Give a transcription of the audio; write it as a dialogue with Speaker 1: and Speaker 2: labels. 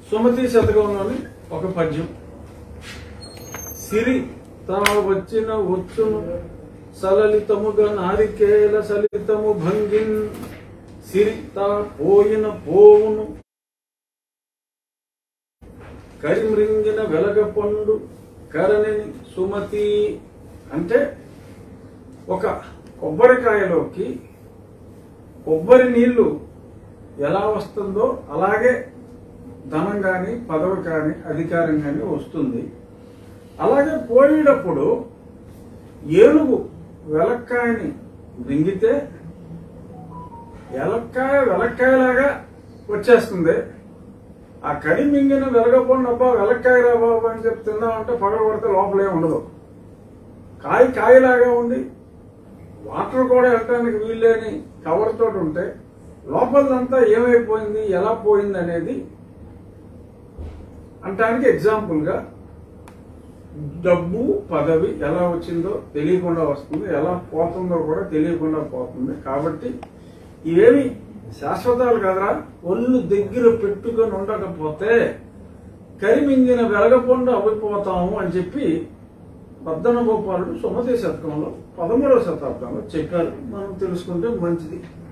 Speaker 1: సుమతి శతకంలోని ఒక పద్యం సిరి తా వచ్చిన వచ్చును సలలితముగా నారికేల సలితము భంగిన్ సిరి తా పోయిన పోవును కరిమ్రింగిన వెలగ పండు కరణి సుమతి అంటే ఒక కొబ్బరికాయలోకి కొబ్బరి నీళ్లు ఎలా వస్తుందో అలాగే ధనం కానీ పదవి కానీ అధికారం కానీ వస్తుంది అలాగే పోయేటప్పుడు ఏనుగు వెలక్కాయని మింగితే ఎలక్కాయ వెలక్కాయలాగా వచ్చేస్తుంది ఆ కడి మింగిన వెలగపోండి అబ్బా వెలక్కాయ రా బాబు అని చెప్పి తిందామంటే పగల కొడితే లోపలే ఉండదు కాయ కాయలాగా ఉండి వాటర్ కూడా వెళ్ళటానికి వీల్లేని కవర్ తోటి ఉంటే లోపలంతా ఏమైపోయింది ఎలా పోయింది అనేది అంటానికి ఎగ్జాంపుల్ గా డబ్బు పదవి ఎలా వచ్చిందో తెలియకుండా వస్తుంది ఎలా పోతుందో కూడా తెలియకుండా పోతుంది కాబట్టి ఇవేమి శాశ్వతాలు కదరా ఒళ్ళు దగ్గర పెట్టుకొని ఉండకపోతే కరిమింగిన వెలగకుండా అవిపోతాము అని చెప్పి పద్దన గోపాలుడు సుమతి శతకంలో పదమూడవ శతాబ్దంలో చెప్పారు మనం తెలుసుకుంటే మంచిది